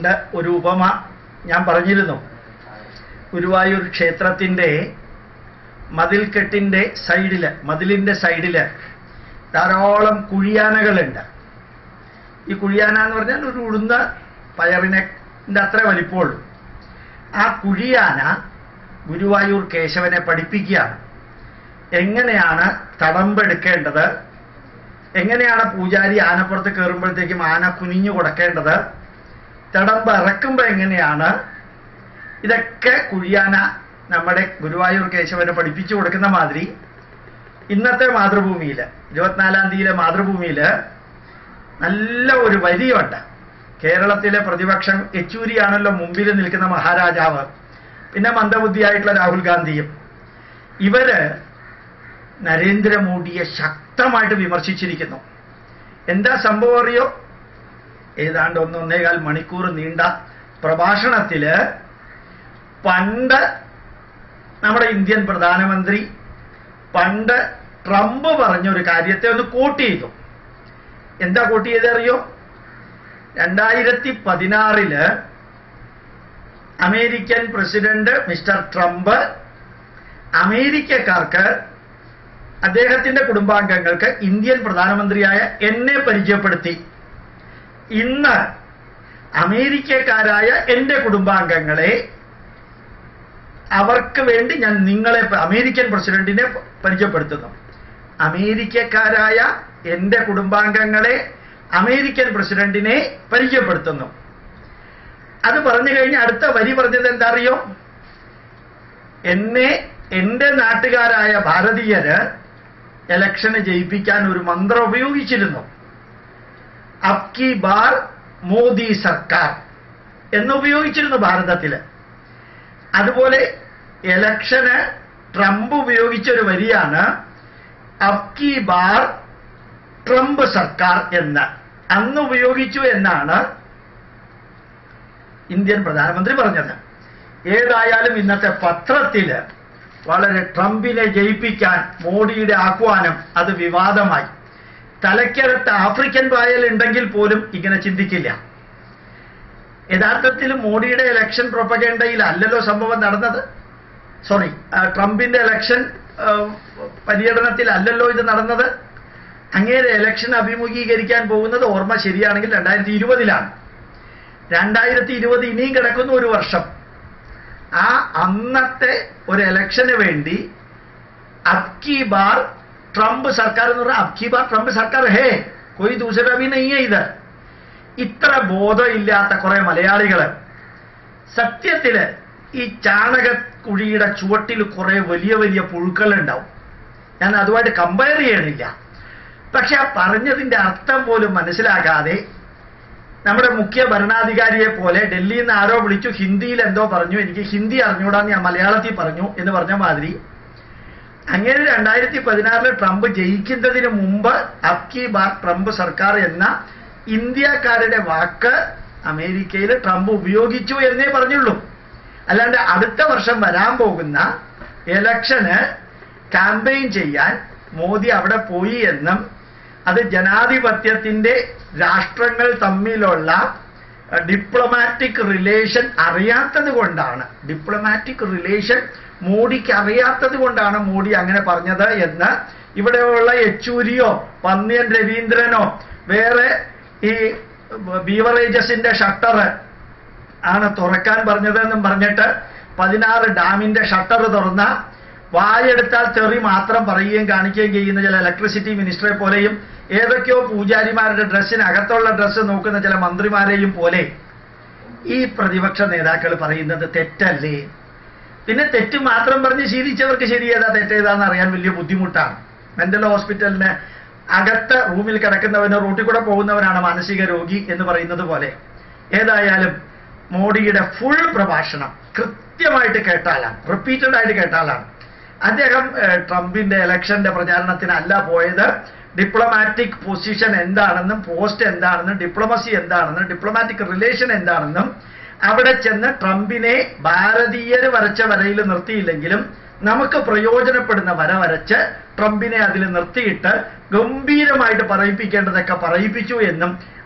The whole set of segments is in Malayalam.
ന്റെ ഒരു ഉപമ ഞാൻ പറഞ്ഞിരുന്നു ഗുരുവായൂർ ക്ഷേത്രത്തിന്റെ മതിൽക്കെട്ടിന്റെ സൈഡില് മതിലിന്റെ സൈഡില് ധാരാളം കുഴിയാനകളുണ്ട് ഈ കുഴിയാന എന്ന് പറഞ്ഞാൽ ഒരു ഉഴുന്ന പയറിനെ അത്ര വലിപ്പമുള്ളൂ ആ കുഴിയാന ഗുരുവായൂർ കേശവനെ പഠിപ്പിക്കുകയാണ് എങ്ങനെയാണ് തടമ്പെടുക്കേണ്ടത് എങ്ങനെയാണ് പൂജാരി ആനപ്പുറത്ത് കയറുമ്പോഴത്തേക്കും ആന കുനിഞ്ഞു കൊടുക്കേണ്ടത് തടമ്പ് ഇറക്കുമ്പോൾ എങ്ങനെയാണ് ഇതൊക്കെ കുഴിയാന നമ്മുടെ ഗുരുവായൂർ കേശവനെ പഠിപ്പിച്ചു കൊടുക്കുന്ന മാതിരി ഇന്നത്തെ മാതൃഭൂമിയിൽ ഇരുപത്തിനാലാം തീയതിയിലെ മാതൃഭൂമിയിൽ നല്ല ഒരു വരിയുണ്ട് കേരളത്തിലെ പ്രതിപക്ഷം യെച്ചൂരിയാണല്ലോ മുമ്പിൽ നിൽക്കുന്ന മഹാരാജാവ് പിന്നെ മന്ദബുദ്ധിയായിട്ടുള്ള രാഹുൽ ഗാന്ധിയും ഇവര് നരേന്ദ്രമോദിയെ ശക്തമായിട്ട് വിമർശിച്ചിരിക്കുന്നു എന്താ സംഭവം അറിയോ ഏതാണ്ട് ഒന്നൊന്നേകാൽ മണിക്കൂർ നീണ്ട പ്രഭാഷണത്തില് പണ്ട് നമ്മുടെ ഇന്ത്യൻ പ്രധാനമന്ത്രി പണ്ട് ട്രംപ് പറഞ്ഞൊരു കാര്യത്തെ ഒന്ന് കോട്ട് ചെയ്തു എന്താ കോട്ട് ചെയ്തറിയോ രണ്ടായിരത്തി പതിനാറില് അമേരിക്കൻ പ്രസിഡന്റ് മിസ്റ്റർ ട്രംപ് അമേരിക്കക്കാർക്ക് അദ്ദേഹത്തിന്റെ കുടുംബാംഗങ്ങൾക്ക് ഇന്ത്യൻ പ്രധാനമന്ത്രിയായ എന്നെ പരിചയപ്പെടുത്തി ഇന്ന് അമേരിക്കക്കാരായ എന്റെ കുടുംബാംഗങ്ങളെ അവർക്ക് വേണ്ടി ഞാൻ നിങ്ങളെ അമേരിക്കൻ പ്രസിഡന്റിനെ പരിചയപ്പെടുത്തുന്നു അമേരിക്കക്കാരായ എന്റെ കുടുംബാംഗങ്ങളെ അമേരിക്കൻ പ്രസിഡന്റിനെ പരിചയപ്പെടുത്തുന്നു അത് പറഞ്ഞു കഴിഞ്ഞ് അടുത്ത വരി പറഞ്ഞത് എന്താ അറിയോ എന്നെ എന്റെ നാട്ടുകാരായ ഭാരതീയര് ഇലക്ഷന് ജയിപ്പിക്കാൻ ഒരു മന്ത്രം ഉപയോഗിച്ചിരുന്നു അബ്കി ബാർ മോദി സർക്കാർ എന്ന് ഉപയോഗിച്ചിരുന്നു ഭാരതത്തില് അതുപോലെ ഇലക്ഷന് ട്രംപ് ഉപയോഗിച്ച ഒരു വരിയാണ് അബ്കി ബാർ ട്രംപ് സർക്കാർ എന്ന് അന്ന് ഉപയോഗിച്ചു എന്നാണ് ഇന്ത്യൻ പ്രധാനമന്ത്രി പറഞ്ഞത് ഏതായാലും ഇന്നത്തെ പത്രത്തില് വളരെ ട്രംപിനെ ജയിപ്പിക്കാൻ മോഡിയുടെ ആഹ്വാനം അത് വിവാദമായി തലയ്ക്കകത്ത് ആഫ്രിക്കൻ പായൽ ഉണ്ടെങ്കിൽ പോലും ഇങ്ങനെ ചിന്തിക്കില്ല യഥാർത്ഥത്തിൽ മോഡിയുടെ ഇലക്ഷൻ പ്രൊപ്പഗേണ്ടയിൽ അല്ലല്ലോ സംഭവം നടന്നത് സോറി ട്രംപിന്റെ ഇലക്ഷൻ പര്യടനത്തിൽ അല്ലല്ലോ ഇത് നടന്നത് അങ്ങേരെ ഇലക്ഷൻ അഭിമുഖീകരിക്കാൻ പോകുന്നത് ഓർമ്മ ശരിയാണെങ്കിൽ രണ്ടായിരത്തി ഇരുപതിലാണ് രണ്ടായിരത്തി ഇരുപത് ഇനിയും കിടക്കുന്ന ഒരു വർഷം ആ അന്നത്തെ ഒരു ഇലക്ഷന് വേണ്ടി അബ്കി ബാർ ട്രംപ് സർക്കാർ എന്ന് പറഞ്ഞാൽ അബ്കി ബാർ ട്രംപ് സർക്കാർ ഹേ കൊയ് ദൂസര ഭി നെയ്യേ ഇത് ഇത്ര ബോധമില്ലാത്ത കുറെ മലയാളികള് സത്യത്തില് ഈ ചാണകക്കുഴിയുടെ ചുവട്ടിൽ കുറെ വലിയ വലിയ പുഴുക്കൾ ഉണ്ടാവും ഞാൻ അതുമായിട്ട് കമ്പയർ ചെയ്യണില്ല പക്ഷെ ആ പറഞ്ഞതിന്റെ അർത്ഥം പോലും മനസ്സിലാകാതെ നമ്മുടെ മുഖ്യ ഭരണാധികാരിയെ പോലെ ഡൽഹിയിൽ നിന്ന് ആരോ വിളിച്ചു ഹിന്ദിയിൽ എന്തോ പറഞ്ഞു എനിക്ക് ഹിന്ദി അറിഞ്ഞൂടാന്ന് ഞാൻ മലയാളത്തിൽ പറഞ്ഞു എന്ന് പറഞ്ഞ മാതിരി അങ്ങനെ രണ്ടായിരത്തി പതിനാറില് ട്രംപ് ജയിക്കുന്നതിന് മുമ്പ് അബ്കി ബാർ ട്രംപ് സർക്കാർ എന്ന ഇന്ത്യക്കാരുടെ വാക്ക് അമേരിക്കയിൽ ട്രംപ് ഉപയോഗിച്ചു എന്നേ പറഞ്ഞുള്ളൂ അല്ലാണ്ട് അടുത്ത വർഷം വരാൻ പോകുന്ന ഇലക്ഷന് ക്യാമ്പയിൻ ചെയ്യാൻ മോദി അവിടെ പോയി എന്നും അത് ജനാധിപത്യത്തിന്റെ രാഷ്ട്രങ്ങൾ തമ്മിലുള്ള ഡിപ്ലോമാറ്റിക് റിലേഷൻ അറിയാത്തത് കൊണ്ടാണ് ഡിപ്ലോമാറ്റിക് റിലേഷൻ മോഡിക്ക് അറിയാത്തത് കൊണ്ടാണ് മോഡി അങ്ങനെ പറഞ്ഞത് എന്ന് ഇവിടെയുള്ള യെച്ചൂരിയോ പന്നിയൻ രവീന്ദ്രനോ വേറെ ഈ ബീവറേജസിന്റെ ഷട്ടർ ആണ് തുറക്കാൻ പറഞ്ഞതെന്നും പറഞ്ഞിട്ട് പതിനാറ് ഡാമിന്റെ ഷട്ടർ തുറന്ന വായെടുത്താൽ തെറി മാത്രം പറയുകയും കാണിക്കുകയും ചെയ്യുന്ന ചില ഇലക്ട്രിസിറ്റി മിനിസ്റ്ററെ പോലെയും ഏതൊക്കെയോ പൂജാരിമാരുടെ ഡ്രസ്സിനകത്തുള്ള ഡ്രസ്സ് നോക്കുന്ന ചില മന്ത്രിമാരെയും പോലെ ഈ പ്രതിപക്ഷ നേതാക്കൾ പറയുന്നത് തെറ്റല്ലേ പിന്നെ തെറ്റ് മാത്രം പറഞ്ഞ് ശീലിച്ചവർക്ക് ശരി ഏതാ തെറ്റേതാന്ന് അറിയാൻ വലിയ ബുദ്ധിമുട്ടാണ് മെന്റൽ ഹോസ്പിറ്റലിന് അകത്ത് റൂമിൽ കിടക്കുന്നവന് റൂട്ടിൽ കൂടെ പോകുന്നവനാണ് മാനസിക രോഗി എന്ന് പറയുന്നത് പോലെ ഏതായാലും മോഡിയുടെ ഫുൾ പ്രഭാഷണം കൃത്യമായിട്ട് കേട്ടാലാണ് റിപ്പീറ്റഡ് ആയിട്ട് കേട്ടാലാണ് അദ്ദേഹം ട്രംപിന്റെ ഇലക്ഷന്റെ പ്രചാരണത്തിനല്ല പോയത് ഡിപ്ലോമാറ്റിക് പൊസിഷൻ എന്താണെന്നും പോസ്റ്റ് എന്താണെന്നും ഡിപ്ലോമസി എന്താണെന്നും ഡിപ്ലോമാറ്റിക് റിലേഷൻ എന്താണെന്നും അവിടെ ചെന്ന് ട്രംപിനെ ഭാരതീയര് വരച്ച വരയിൽ നിർത്തിയില്ലെങ്കിലും നമുക്ക് പ്രയോജനപ്പെടുന്ന വര വരച്ച് ട്രംപിനെ അതിൽ നിർത്തിയിട്ട് ഗംഭീരമായിട്ട് പറയിപ്പിക്കേണ്ടതൊക്കെ പറയിപ്പിച്ചു എന്നും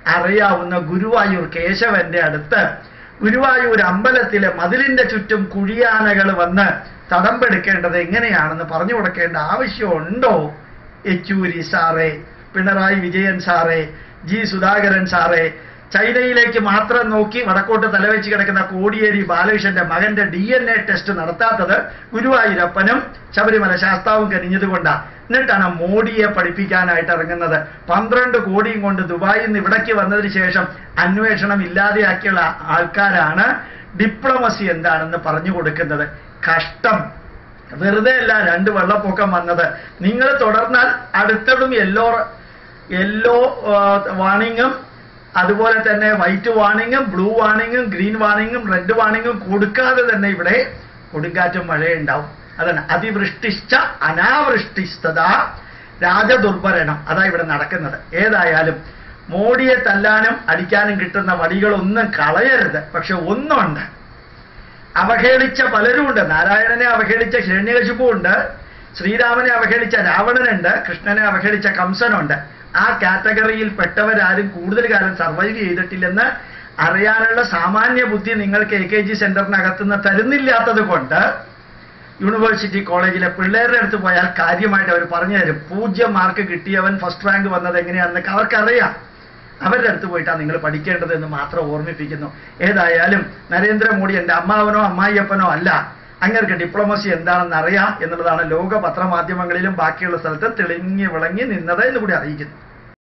അറിയാവുന്ന ഗുരുവായൂർ കേശവന്റെ അടുത്ത് ഗുരുവായൂർ അമ്പലത്തിലെ മതിലിന്റെ ചുറ്റും കുഴിയാനകൾ വന്ന് തടമ്പെടുക്കേണ്ടത് എങ്ങനെയാണെന്ന് പറഞ്ഞു കൊടുക്കേണ്ട ആവശ്യമുണ്ടോ യെച്ചൂരി സാറേ പിണറായി വിജയൻ സാറേ ജി സുധാകരൻ സാറേ ചൈനയിലേക്ക് മാത്രം നോക്കി വടക്കോട്ട് തലവെച്ച് കിടക്കുന്ന കോടിയേരി ബാലകൃഷ്ണന്റെ മകന്റെ ഡി എൻ എ ടെസ്റ്റ് നടത്താത്തത് ഗുരുവായൂരപ്പനും ശബരിമല ശാസ്താവും കരിഞ്ഞതുകൊണ്ടാണ് എന്നിട്ടാണ് മോഡിയെ പഠിപ്പിക്കാനായിട്ട് ഇറങ്ങുന്നത് പന്ത്രണ്ട് കോടിയും കൊണ്ട് ദുബായിൽ നിന്ന് ഇവിടേക്ക് വന്നതിന് ശേഷം അന്വേഷണം ഇല്ലാതെയാക്കിയുള്ള ആൾക്കാരാണ് ഡിപ്ലോമസി എന്താണെന്ന് പറഞ്ഞു കൊടുക്കുന്നത് കഷ്ടം വെറുതെ അല്ല രണ്ട് വെള്ളപ്പൊക്കം വന്നത് നിങ്ങൾ തുടർന്നാൽ അടുത്തതും യെല്ലോ യെല്ലോ വാണിങ്ങും അതുപോലെ തന്നെ വൈറ്റ് വാണിങ്ങും ബ്ലൂ വാണിങ്ങും ഗ്രീൻ വാണിങ്ങും റെഡ് വാണിങ്ങും കൊടുക്കാതെ തന്നെ ഇവിടെ കൊടുങ്കാറ്റും മഴയുണ്ടാവും അതാണ് അതിവൃഷ്ടിച്ച അനാവൃഷ്ടിസ്തത രാജദുർഭരണം അതാ ഇവിടെ നടക്കുന്നത് ഏതായാലും മോഡിയെ തല്ലാനും അടിക്കാനും കിട്ടുന്ന വടികളൊന്നും കളയരുത് പക്ഷെ ഒന്നുണ്ട് അവഹേളിച്ച പലരുമുണ്ട് നാരായണനെ അവഹേളിച്ച ഹിരണ്യകശിപ്പുണ്ട് ശ്രീരാമനെ അവഹേളിച്ച രാവണനുണ്ട് കൃഷ്ണനെ അവഹേളിച്ച കംസനുണ്ട് ആ കാറ്റഗറിയിൽ പെട്ടവരാരും കൂടുതൽ കാലം സർവൈവ് ചെയ്തിട്ടില്ലെന്ന് അറിയാനുള്ള സാമാന്യ ബുദ്ധി നിങ്ങൾക്ക് എ കെ ജി സെന്ററിനകത്തുനിന്ന് തരുന്നില്ലാത്തത് കൊണ്ട് യൂണിവേഴ്സിറ്റി കോളേജിലെ പിള്ളേരുടെ അടുത്ത് പോയാൽ കാര്യമായിട്ട് അവർ പറഞ്ഞു തരും പൂജ്യം മാർക്ക് കിട്ടിയവൻ ഫസ്റ്റ് റാങ്ക് വന്നത് എങ്ങനെയാണെന്നൊക്കെ അവർക്കറിയാം അവരുടെ അടുത്ത് പോയിട്ടാണ് നിങ്ങൾ പഠിക്കേണ്ടത് എന്ന് മാത്രം ഓർമ്മിപ്പിക്കുന്നു ഏതായാലും നരേന്ദ്രമോദി എൻ്റെ അമ്മാവനോ അമ്മായിയപ്പനോ അല്ല അങ്ങർക്ക് ഡിപ്ലോമസി എന്താണെന്ന് അറിയാം എന്നുള്ളതാണ് ലോക പത്രമാധ്യമങ്ങളിലും ബാക്കിയുള്ള സ്ഥലത്ത് തെളിഞ്ഞു വിളങ്ങി നിന്നത് എന്ന് കൂടി അറിയിക്കുന്നു